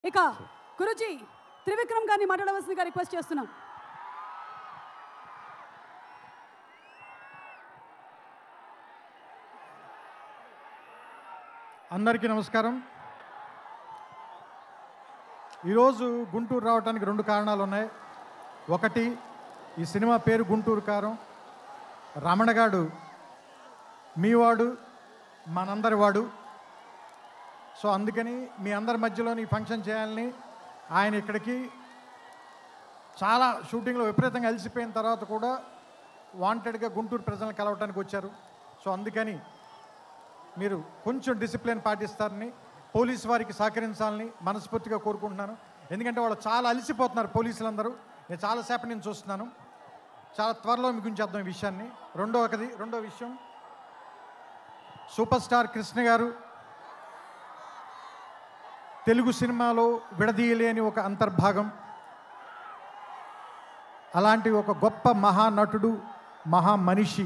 ఇక గురుజీ త్రివిక్రమ్ గారిని మాట్లాడవలసిందిగా రిక్వెస్ట్ చేస్తున్నాం అందరికీ నమస్కారం ఈరోజు గుంటూరు రావడానికి రెండు కారణాలు ఉన్నాయి ఒకటి ఈ సినిమా పేరు గుంటూరు కారం రమణగాడు మీవాడు మనందరి వాడు సో అందుకని మీ అందరి మధ్యలోని ఈ ఫంక్షన్ చేయాలని ఆయన ఇక్కడికి చాలా షూటింగ్లో విపరీతంగా అలసిపోయిన తర్వాత కూడా వాంటెడ్గా గుంటూరు ప్రజలను కలవటానికి వచ్చారు సో అందుకని మీరు కొంచెం డిసిప్లిన్ పాటిస్తారని పోలీసు వారికి సహకరించాలని మనస్ఫూర్తిగా కోరుకుంటున్నాను ఎందుకంటే వాళ్ళు చాలా అలసిపోతున్నారు పోలీసులందరూ నేను చాలాసేపు నేను చూస్తున్నాను చాలా త్వరలో మీకు ఉంచేద్దాం ఈ విషయాన్ని రెండో ఒకది రెండో విషయం సూపర్ స్టార్ కృష్ణ గారు తెలుగు సినిమాలో విడదీయలేని ఒక అంతర్భాగం అలాంటి ఒక గొప్ప మహానటుడు మహా మనిషి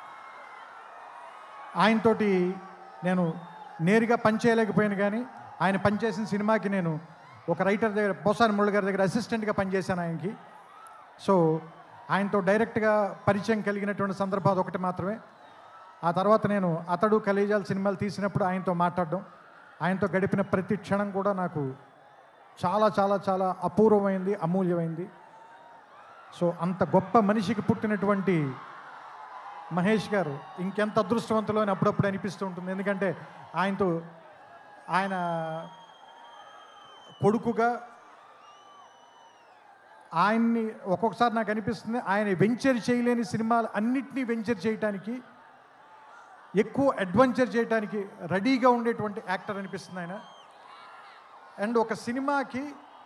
ఆయనతోటి నేను నేరుగా పనిచేయలేకపోయాను కానీ ఆయన పనిచేసిన సినిమాకి నేను ఒక రైటర్ దగ్గర పోసాని మురళి గారి దగ్గర అసిస్టెంట్గా పనిచేశాను ఆయనకి సో ఆయనతో డైరెక్ట్గా పరిచయం కలిగినటువంటి సందర్భాలు ఒకటి మాత్రమే ఆ తర్వాత నేను అతడు కలేజాల సినిమాలు తీసినప్పుడు ఆయనతో మాట్లాడడం ఆయనతో గడిపిన ప్రతి క్షణం కూడా నాకు చాలా చాలా చాలా అపూర్వమైంది అమూల్యమైంది సో అంత గొప్ప మనిషికి పుట్టినటువంటి మహేష్ గారు ఇంకెంత అదృష్టవంతులు అని అప్పుడప్పుడు అనిపిస్తూ ఉంటుంది ఎందుకంటే ఆయనతో ఆయన కొడుకుగా ఆయన్ని ఒక్కొక్కసారి నాకు అనిపిస్తుంది ఆయన వెంచర్ చేయలేని సినిమాలు అన్నిటినీ వెంచర్ చేయటానికి ఎక్కువ అడ్వెంచర్ చేయడానికి రెడీగా ఉండేటువంటి యాక్టర్ అనిపిస్తుంది ఆయన అండ్ ఒక సినిమాకి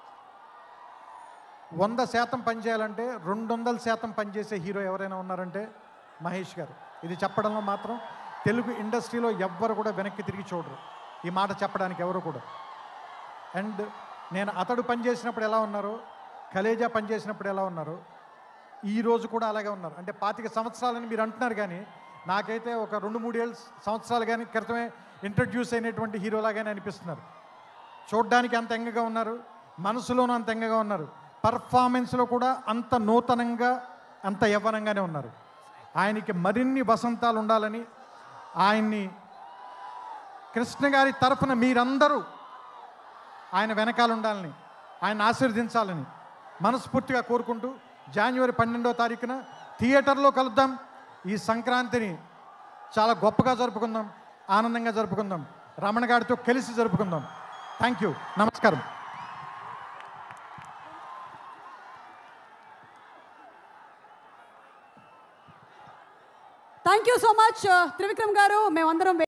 వంద శాతం పనిచేయాలంటే రెండు వందల శాతం పనిచేసే హీరో ఎవరైనా ఉన్నారంటే మహేష్ గారు ఇది చెప్పడంలో మాత్రం తెలుగు ఇండస్ట్రీలో ఎవ్వరు కూడా వెనక్కి తిరిగి చూడరు ఈ మాట చెప్పడానికి ఎవరు కూడా అండ్ నేను అతడు పనిచేసినప్పుడు ఎలా ఉన్నారో కలేజా పనిచేసినప్పుడు ఎలా ఉన్నారో ఈ రోజు కూడా అలాగే ఉన్నారు అంటే పాతిక సంవత్సరాలని మీరు అంటున్నారు కానీ నాకైతే ఒక రెండు మూడేళ్ళ సంవత్సరాలు కానీ క్రితమే ఇంట్రడ్యూస్ అయినటువంటి హీరోలాగానే అనిపిస్తున్నారు చూడ్డానికి అంత ఎంగగా ఉన్నారు మనసులోనూ అంత ఎంగగా ఉన్నారు పర్ఫార్మెన్స్లో కూడా అంత నూతనంగా అంత యవ్వనంగానే ఉన్నారు ఆయనకి మరిన్ని వసంతాలు ఉండాలని ఆయన్ని కృష్ణ గారి తరఫున మీరందరూ ఆయన వెనకాల ఉండాలని ఆయన ఆశీర్వదించాలని మనస్ఫూర్తిగా కోరుకుంటూ జనవరి పన్నెండో తారీఖున థియేటర్లో కలుద్దాం ఈ సంక్రాంతిని చాలా గొప్పగా జరుపుకుందాం ఆనందంగా జరుపుకుందాం రమణ గారితో కలిసి జరుపుకుందాం థ్యాంక్ యూ నమస్కారం thank you so much Trivikram గారు మేమందరం